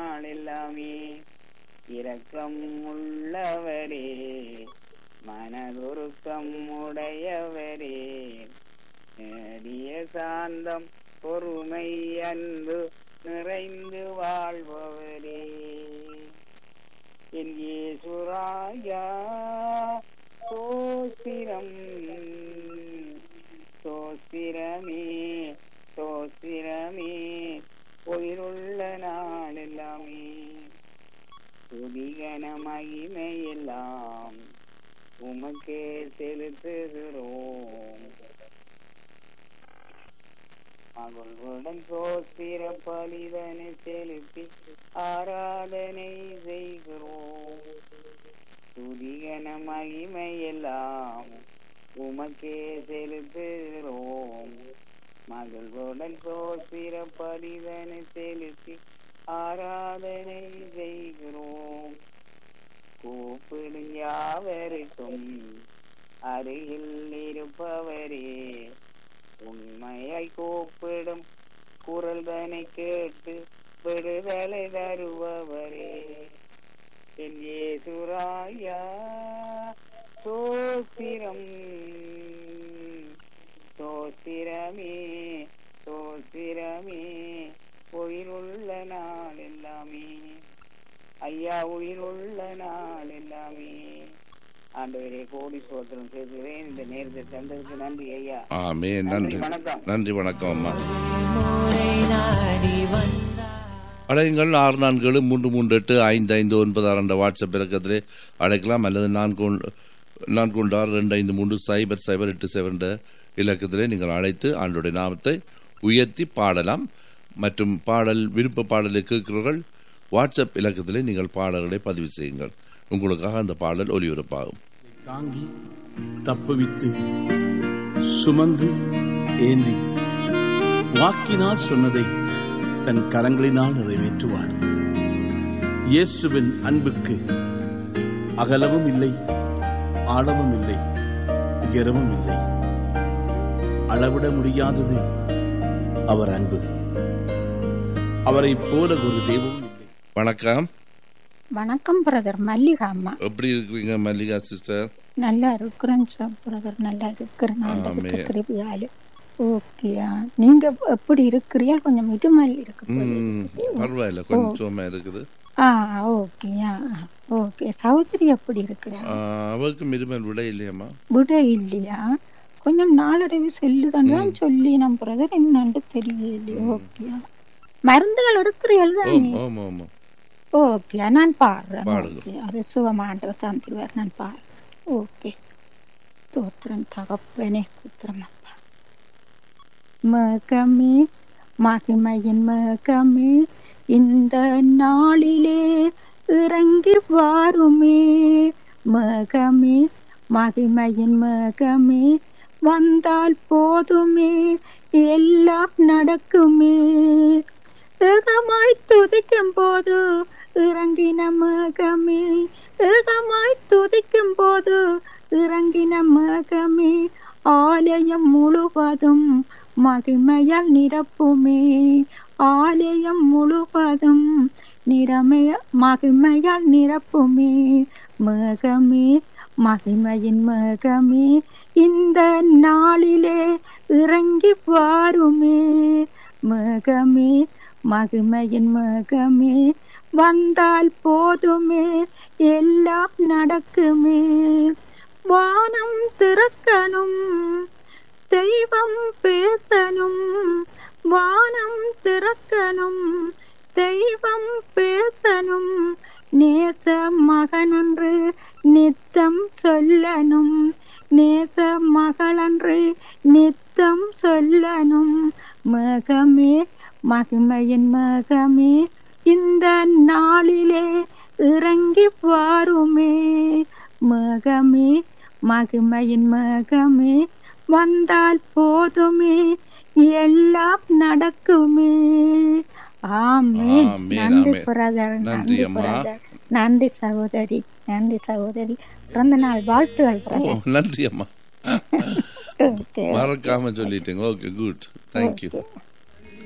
நாள் எல்லாமே இரக்கம் உள்ளவரே மனதுருக்கம் உடையவரே நேடிய சாந்தம் பொறுமை அன்பு நிறைந்து வாழ்பவரே என் இயேசுராயா சோஸ்திரம் சோஸ்திரமே சோஸ்திரமே உயிருள்ள நாள் எல்லாமே துதிகன மகிமையெல்லாம் உமக்கே செலுத்துகிறோம் மகளுடன் சோஸ்திர பலிதனை செலுத்தி ஆராதனை செய்கிறோம் துதிகன மகிமையெல்லாம் உமக்கே செலுத்துகிறோம் மகளுடன் சோஸ்திர பலிதனை செலுத்தி ஆராதனை செய்கிறோம் கூப்பிடும் யாவருக்கும் அருகில் இருப்பவரே உண்மையாய் கூப்பிடும் குரல் தனை கேட்டு விடுதலை தருபவரே என் ஏசுராயா சோத்திரம் சோத்திரமே சோத்திரமே உயிருள்ள நாள் எல்லாமே ஐயா உயிருள்ள நாள் எல்லாமே ஆண்டவரே கோடி சோத்திரம் செய்கிறேன் இந்த நேரத்தை தந்ததுக்கு நன்றி ஐயா ஆமே நன்றி வணக்கம். நன்றி வணக்கம் அம்மா முறை நாடி வந்தார் அழையுங்கள் ஆறு நான்கு ஏழு மூன்று மூன்று எட்டு ஐந்து ஐந்து ஒன்பது ஆறு என்ற வாட்ஸ்அப் இலக்கத்திலே அழைக்கலாம் அல்லது நான்கு ஒன்று- நான்கு ஒன்று ஆறு ரெண்டு ஐந்து மூன்று சைபர் சைபர் எட்டு சைபர் என்ற இலக்கத்திலே நீங்கள் அழைத்து ஆண்டுடைய நாமத்தை உயர்த்தி பாடலாம் மற்றும் பாடல் விருப்ப பாடலை கேட்கிறவர்கள் வாட்ஸ்அப் இலக்கத்திலே நீங்கள் பாடல்களை பதிவு செய்யுங்கள் உங்களுக்காக அந்த பாடல் ஒலிபரப்பாகும் தாங்கி தப்புவித்து சுமந்து ஏந்தி வாக்கினால் சொன்னதை தன் கரங்களினால் நிறைவேற்றுவார் இயேசுவின் அன்புக்கு அகலமும் இல்லை ஆழமும் இல்லை உயரமும் இல்லை அளவிட முடியாதது அவர் அன்பு அவரை போல ஒரு தெய்வம் இல்லை வணக்கம் வணக்கம் பிரதர் மல்லிகா அம்மா எப்படி இருக்கிறீங்க மல்லிகா சிஸ்டர் நல்லா இருக்கிறேன் பிரதர் நல்லா இருக்கிறேன் ஆமே. ஆண்டவருக்கு கிருபையால ஓகேயா நீங்க எப்படி இருக்கிறீர்கள் கொஞ்சம் இதுமல் இருக்கு போல. ம் பரவாயில்ல கொஞ்சம் சும்மா இருக்குது ஆ ஓகேயா ஓகே சௌதரி எப்படி இருக்கிறா ஆ, அவருக்கு மிருமல் விட இல்லையம்மா விட இல்லையா கொஞ்சம் நாளடைவு சொல்லுதான் சொல்லி நம் பிரதர் என்னன்னு தெரியலையே ஓகேயா மருந்துகள் எடுக்கிறீர்கள் ஓம் தானே ஓம் ஓம் ஓம். ஓகே நான் பாடுறேன் பாடுங்க. ஓகே அது சுகமாண்டவர் தந்துருவார் நான் பாடுறேன் ஓகே தோத்திரம் தகப்பனே குத்திரம் அப்பா மகமே மகிமையின் மகமே இந்த நாளிலே இறங்கி வாருமே மகமே மகிமையின் மகமே வந்தால் போதுமே எல்லாம் நடக்குமே ஏகமாய் துதிக்கும் போது இறங்கின மகமே ஏகமாய் துதிக்கும் போது இறங்கின மகமே ஆலயம் முழுவதும் மகிமையால் நிரப்புமே ஆலயம் முழுவதும் நிறமைய மகிமையால் நிரப்புமே மகமே மகிமையின் மகமே இந்த நாளிலே இறங்கி வாருமே மகமே மகிமையின் மகமே வந்தால் போதுமே எல்லாம் நடக்குமே வானம் திறக்கணும் தெய்வம் பேசணும் வானம் திறக்கணும் தெய்வம் பேசணும் நேச மகனன்று நித்தம் சொல்லணும் நேச மகளன்று நித்தம் சொல்லணும் மகமே மகிமையின் மகமே இந்த நாளிலே இறங்கி வாருமே மகமே மகிமையின் மகமே வந்தால் போதுமே எல்லாம் நடக்குமே ஆமென் ஆமென், நன்றி ஆமென். பிரதர் நன்றி நன்றி அம்மா. பிரதர் நன்றி சகோதரி நன்றி சகோதரி பிறந்த நாள் வாழ்த்துகள் ஓ பிரதர் நன்றி அம்மா ஓகே மறக்காம சொல்லிட்டீங்க ஓகே குட் தேங்க்யூ ஓகே